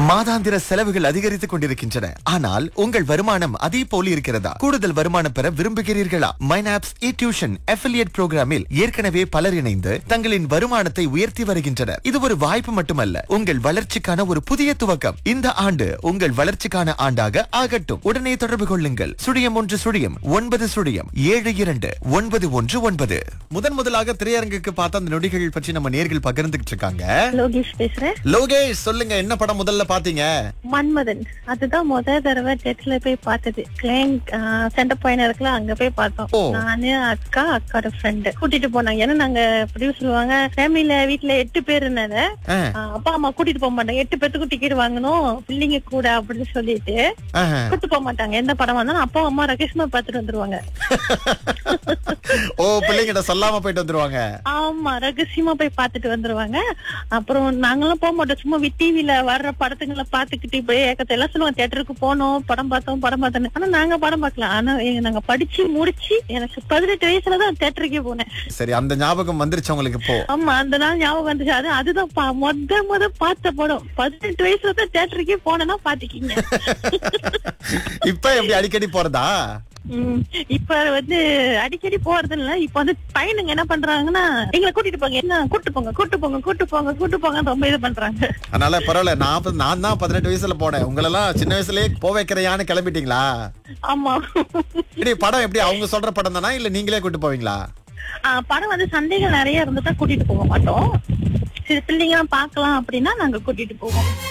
மாதாந்திர செலவுகள் அதிகரித்துக் கொண்டிருக்கின்றன ஆனால் உங்கள் வருமானம் அதே போல இருக்கிறதா கூடுதல் வருமானம் பெற விரும்புகிறீர்களா மைனாப்ஸ் இ டியூஷன் அஃபிலியேட் புரோகிராமில் ஏற்கனவே பலர் இணைந்து தங்களின் வருமானத்தை உயர்த்தி வருகின்றனர் இது ஒரு வாய்ப்பு மட்டுமல்ல உங்கள் வளர்ச்சிக்கான ஒரு புதிய துவக்கம் இந்த ஆண்டு உங்கள் வளர்ச்சிக்கான ஆண்டாக ஆகட்டும் உடனே தொடர்பு கொள்ளுங்கள் சுழியம் ஒன்று சுழியம் ஒன்பது சுழியம் ஏழு இரண்டு ஒன்பது ஒன்று ஒன்பது முதன் முதலாக திரையரங்குக்கு பார்த்த அந்த நொடிகள் பற்றி நம்ம நேர்கள் பகிர்ந்துகிட்டு இருக்காங்க லோகேஷ் பேசுறேன் லோகேஷ் சொல்லுங்க என்ன படம் முதல்ல பாத்தீங்க மன்மதன் அதுதான் முத தடவை தேட்டர்ல போய் பார்த்தது கிளைங் சென்டர் பாயிண்ட் இருக்குல்ல அங்க போய் பார்த்தோம் ஓ. நானு அக்கா அக்காவோட ஃப்ரெண்டு கூட்டிட்டு போனாங்க ஏன்னா நாங்க எப்படி சொல்லுவாங்க ஃபேமிலில வீட்ல எட்டு பேர் இருந்தாங்க ஆ, ஆஹ் அப்பா அம்மா கூட்டிட்டு போக மாட்டாங்க எட்டு பேத்துக்கும் டிக்கெட் வாங்கணும் பிள்ளைங்க கூட அப்படின்னு சொல்லிட்டு ஆஹா. கூட்டிட்டு போக மாட்டாங்க எந்த படம் வந்தாலும் அப்பா அம்மா ரகேஷ்மா பாத்துட்டு வந்துருவாங்க ஓ பிள்ளைங்கிட்ட சொல்லாம போயிட்டு வந்துருவாங்க ஆமா ரகசியமா போய் பாத்துட்டு வந்துருவாங்க அப்புறம் நாங்கெல்லாம் போக மாட்டோம் சும்மா டிவில வர்ற படத்துங்களை பாத்துக்கிட்டு இப்படியே ஏக்கத்தை எல்லாம் சொல்லுவாங்க தியேட்டருக்கு போனோம் படம் பார்த்தோம் படம் பார்த்தோம் ஆனா நாங்க படம் பார்க்கல ஆனா எங்க- நாங்க படிச்சு முடிச்சு எனக்கு பதினெட்டு வயசுலதான் தியேட்டருக்கே போனேன் சரி அந்த ஞாபகம் வந்துருச்சு உங்களுக்கு இப்போ ஆமா அந்த நாள் ஞாபகம் வந்துச்சு அது அதுதான் பா- மொத மொத பார்த்த படம் பதினெட்டு வயசுல தான் தியேட்டருக்கே போனேன்னா பாத்துக்கிங்க இப்ப எப்படி அடிக்கடி போறதா உம் இப்ப வந்து அடிக்கடி போறது இல்ல இப்ப வந்து பையனுங்க என்ன பண்றாங்கன்னா எங்களை கூட்டிட்டு போங்க என்ன கூட்டு போங்க கூட்டு போங்க கூட்டு போங்க கூட்டு போங்க ரொம்ப இது பண்றாங்க அதனால பரவாயில்ல நான் ப- நான் தான் பதினெட்டு வயசுல போனேன் உங்களெல்லாம் சின்ன வயசுலயே போ வைக்கிறையான்னு கிளம்பிட்டீங்களா ஆமா இடி படம் எப்படி அவங்க சொல்ற படம் தானா இல்ல நீங்களே கூட்டு போவீங்களா ஆஹ் படம் வந்து சண்டைகள் நிறைய இருந்துட்டா கூட்டிட்டு போக மாட்டோம் சரி பிள்ளைங்க பார்க்கலாம் அப்படின்னா நாங்க கூட்டிட்டு போவோம்